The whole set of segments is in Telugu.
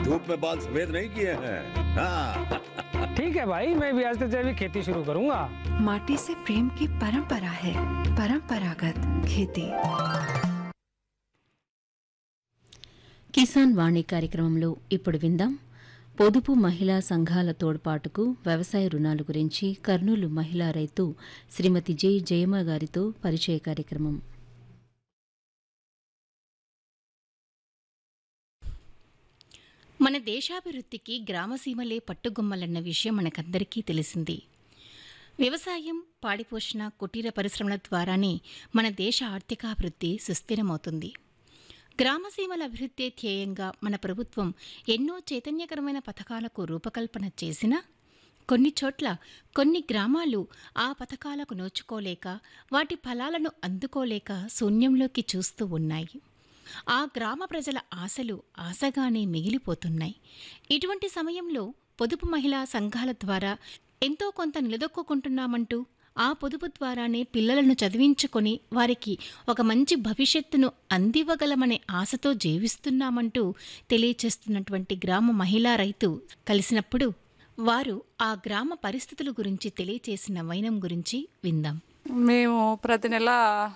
धूप में बाल सफेद नहीं किए हैं हाँ ठीक है भाई मैं भी आज से जैविक खेती शुरू करूंगा माटी से प्रेम की परंपरा है परंपरागत खेती కిసాన్ వాణి కార్యక్రమంలో ఇప్పుడు విందాం పొదుపు మహిళా సంఘాల తోడ్పాటుకు వ్యవసాయ రుణాల గురించి కర్నూలు మహిళా రైతు శ్రీమతి జె జయమ్మ గారితో పరిచయ కార్యక్రమం మన దేశాభివృద్ధికి గ్రామసీమలే పట్టుగొమ్మలన్న విషయం మనకందరికీ తెలిసింది వ్యవసాయం పాడిపోషణ కుటీర పరిశ్రమల ద్వారానే మన దేశ ఆర్థికాభివృద్ధి సుస్థిరమవుతుంది గ్రామసీమల అభివృద్ధి ధ్యేయంగా మన ప్రభుత్వం ఎన్నో చైతన్యకరమైన పథకాలకు రూపకల్పన చేసినా కొన్ని చోట్ల కొన్ని గ్రామాలు ఆ పథకాలకు నోచుకోలేక వాటి ఫలాలను అందుకోలేక శూన్యంలోకి చూస్తూ ఉన్నాయి ఆ గ్రామ ప్రజల ఆశలు ఆశగానే మిగిలిపోతున్నాయి ఇటువంటి సమయంలో పొదుపు మహిళా సంఘాల ద్వారా ఎంతో కొంత నిలదొక్కుంటున్నామంటూ ఆ పొదుపు ద్వారానే పిల్లలను చదివించుకొని వారికి ఒక మంచి భవిష్యత్తును అందివ్వగలమనే ఆశతో జీవిస్తున్నామంటూ తెలియచేస్తున్నటువంటి గ్రామ మహిళా రైతు కలిసినప్పుడు వారు ఆ గ్రామ పరిస్థితుల గురించి తెలియచేసిన వైనం గురించి విందాం మేము ప్రతి నెల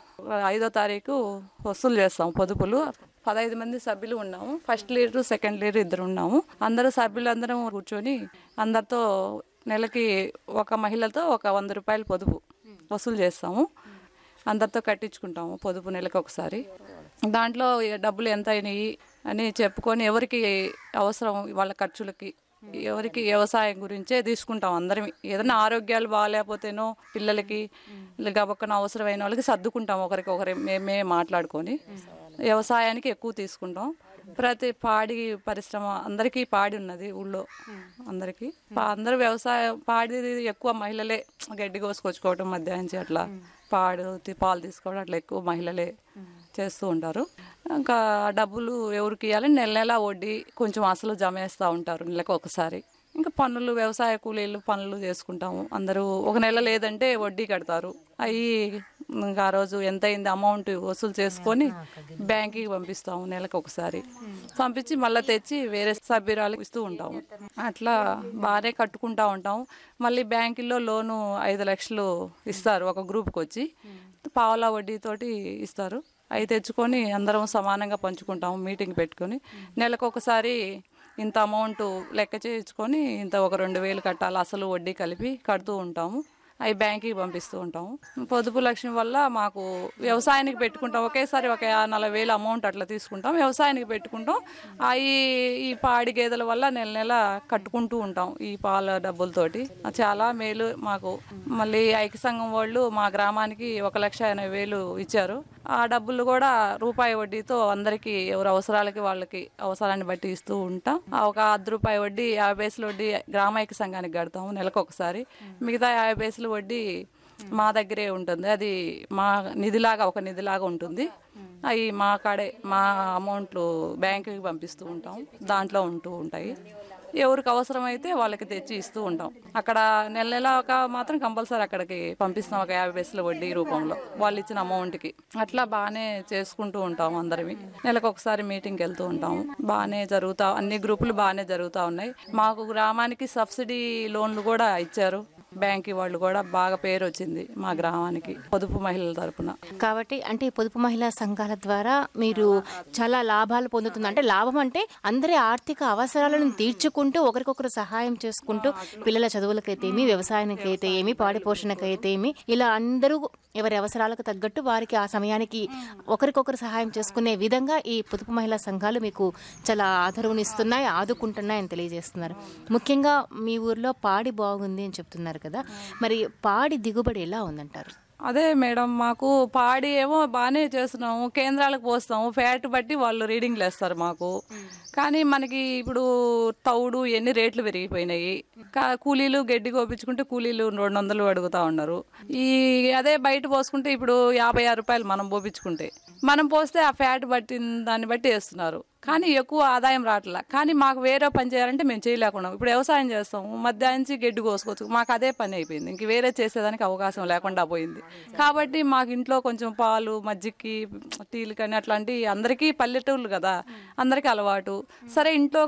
ఐదో తారీఖు వసూలు చేస్తాం పొదుపులు పదహైదు మంది సభ్యులు ఉన్నాము ఫస్ట్ లీడర్ సెకండ్ లీడర్ ఇద్దరు ఉన్నాము అందరూ సభ్యులు అందరం కూర్చొని అందరితో నెలకి ఒక మహిళతో ఒక వంద రూపాయలు పొదుపు వసూలు చేస్తాము అందరితో కట్టించుకుంటాము పొదుపు నెలకు ఒకసారి దాంట్లో ఈ డబ్బులు ఎంత అయినాయి అని చెప్పుకొని ఎవరికి అవసరం వాళ్ళ ఖర్చులకి ఎవరికి వ్యవసాయం గురించే తీసుకుంటాం అందరం ఏదైనా ఆరోగ్యాలు బాగాలేకపోతేనో పిల్లలకి గబక్కన అవసరమైన వాళ్ళకి సర్దుకుంటాం ఒకరికి ఒకరి మేమే మాట్లాడుకొని వ్యవసాయానికి ఎక్కువ తీసుకుంటాం ప్రతి పాడి పరిశ్రమ అందరికీ పాడి ఉన్నది ఊళ్ళో అందరికీ పా- అందరూ వ్యవసాయం పాడి ఎక్కువ మహిళలే గడ్డి కోసుకొచ్చుకోవటం మధ్యాహ్నం అట్లా పాడు తి- పాలు తీసుకోవడం అట్లా ఎక్కువ మహిళలే చేస్తూ ఉంటారు ఇంకా డబ్బులు ఎవరికి ఇవ్వాలి నెల నెల వడ్డీ కొంచెం అసలు జమ వేస్తూ ఉంటారు నెలకు ఒకసారి ఇంకా పనులు వ్యవసాయ కూలీలు పనులు చేసుకుంటాము అందరూ ఒక నెల లేదంటే వడ్డీ కడతారు అవి ఇంకా ఆ రోజు ఎంత అయింది అమౌంట్ వసూలు చేసుకొని బ్యాంక్కి పంపిస్తాము నెలకు ఒకసారి పంపించి మళ్ళీ తెచ్చి వేరే సభ్యురాలకు ఇస్తూ ఉంటాము అట్లా బాగానే కట్టుకుంటా ఉంటాము మళ్ళీ బ్యాంకుల్లో లోను ఐదు లక్షలు ఇస్తారు ఒక గ్రూప్కి వచ్చి పావలా వడ్డీతోటి ఇస్తారు అవి తెచ్చుకొని అందరం సమానంగా పంచుకుంటాము మీటింగ్ పెట్టుకొని నెలకు ఒకసారి ఇంత అమౌంట్ లెక్క చేయించుకొని ఇంత ఒక రెండు వేలు కట్టాలి అసలు వడ్డీ కలిపి కడుతూ ఉంటాము అవి బ్యాంక్కి పంపిస్తూ ఉంటాము పొదుపు లక్ష్యం వల్ల మాకు వ్యవసాయానికి పెట్టుకుంటాం ఒకేసారి ఒక నలభై వేలు అమౌంట్ అట్లా తీసుకుంటాం వ్యవసాయానికి పెట్టుకుంటాం అవి ఈ పాడి గేదెల వల్ల నెల నెల కట్టుకుంటూ ఉంటాం ఈ పాల డబ్బులతోటి చాలా మేలు మాకు మళ్ళీ ఐక్య సంఘం వాళ్ళు మా గ్రామానికి ఒక లక్ష ఎనభై వేలు ఇచ్చారు ఆ డబ్బులు కూడా రూపాయి వడ్డీతో అందరికీ ఎవరు అవసరాలకి వాళ్ళకి అవసరాన్ని బట్టి ఇస్తూ ఉంటాం ఆ ఒక అర్ధ రూపాయి వడ్డీ యాభై పైసలు వడ్డీ గ్రామైక సంఘానికి కడతాము నెలకు ఒకసారి మిగతా యాభై పైసలు వడ్డీ మా దగ్గరే ఉంటుంది అది మా నిధిలాగా ఒక నిధిలాగా ఉంటుంది అవి మా కాడే మా అమౌంట్లు బ్యాంకుకి పంపిస్తూ ఉంటాం దాంట్లో ఉంటూ ఉంటాయి ఎవరికి అవసరమైతే వాళ్ళకి తెచ్చి ఇస్తూ ఉంటాం అక్కడ నెల నెల ఒక మాత్రం కంపల్సరీ అక్కడికి పంపిస్తాం ఒక యాభై పైసల వడ్డీ రూపంలో వాళ్ళు ఇచ్చిన అమౌంట్కి అట్లా బాగానే చేసుకుంటూ ఉంటాం అందరివి నెలకు ఒకసారి మీటింగ్కి వెళ్తూ ఉంటాము బాగానే జరుగుతా అన్ని గ్రూపులు బాగానే జరుగుతూ ఉన్నాయి మాకు గ్రామానికి సబ్సిడీ లోన్లు కూడా ఇచ్చారు బ్యాంక్ వాళ్ళు కూడా బాగా పేరు వచ్చింది మా గ్రామానికి పొదుపు మహిళల తరపున కాబట్టి అంటే ఈ పొదుపు మహిళా సంఘాల ద్వారా మీరు చాలా లాభాలు పొందుతుంది అంటే లాభం అంటే అందరి ఆర్థిక అవసరాలను తీర్చుకుంటూ ఒకరికొకరు సహాయం చేసుకుంటూ పిల్లల చదువులకైతే ఏమి వ్యవసాయానికైతే ఏమి పాడి పోషణకైతే ఏమి ఇలా అందరూ ఎవరి అవసరాలకు తగ్గట్టు వారికి ఆ సమయానికి ఒకరికొకరు సహాయం చేసుకునే విధంగా ఈ పొదుపు మహిళా సంఘాలు మీకు చాలా ఆదరవునిస్తున్నాయి ఆదుకుంటున్నాయని తెలియజేస్తున్నారు ముఖ్యంగా మీ ఊర్లో పాడి బాగుంది అని చెప్తున్నారు కదా మరి పాడి దిగుబడి ఎలా ఉందంటారు అదే మేడం మాకు పాడి ఏమో బాగానే చేస్తున్నాము కేంద్రాలకు పోస్తాము ఫ్యాట్ బట్టి వాళ్ళు రీడింగ్లు వేస్తారు మాకు కానీ మనకి ఇప్పుడు తౌడు ఎన్ని రేట్లు పెరిగిపోయినాయి కా- కూలీలు గడ్డి కోపించుకుంటే కూలీలు రెండు వందలు అడుగుతా ఉన్నారు ఈ అదే బయట పోసుకుంటే ఇప్పుడు యాభై ఆరు రూపాయలు మనం పోపించుకుంటే మనం పోస్తే ఆ ఫ్యాట్ బట్టి దాన్ని బట్టి వేస్తున్నారు కానీ ఎక్కువ ఆదాయం రావట్లా కానీ మాకు వేరే పని చేయాలంటే మేము చేయలేకున్నాం ఇప్పుడు వ్యవసాయం చేస్తాము మధ్యాహ్నం గడ్డి కోసుకోవచ్చు మాకు అదే పని అయిపోయింది ఇంక వేరే చేసేదానికి అవకాశం లేకుండా పోయింది కాబట్టి మాకు ఇంట్లో కొంచెం పాలు మజ్జిగకి టీలు కానీ అట్లాంటి అందరికీ పల్లెటూళ్ళు కదా అందరికీ అలవాటు సరే ఇంట్లో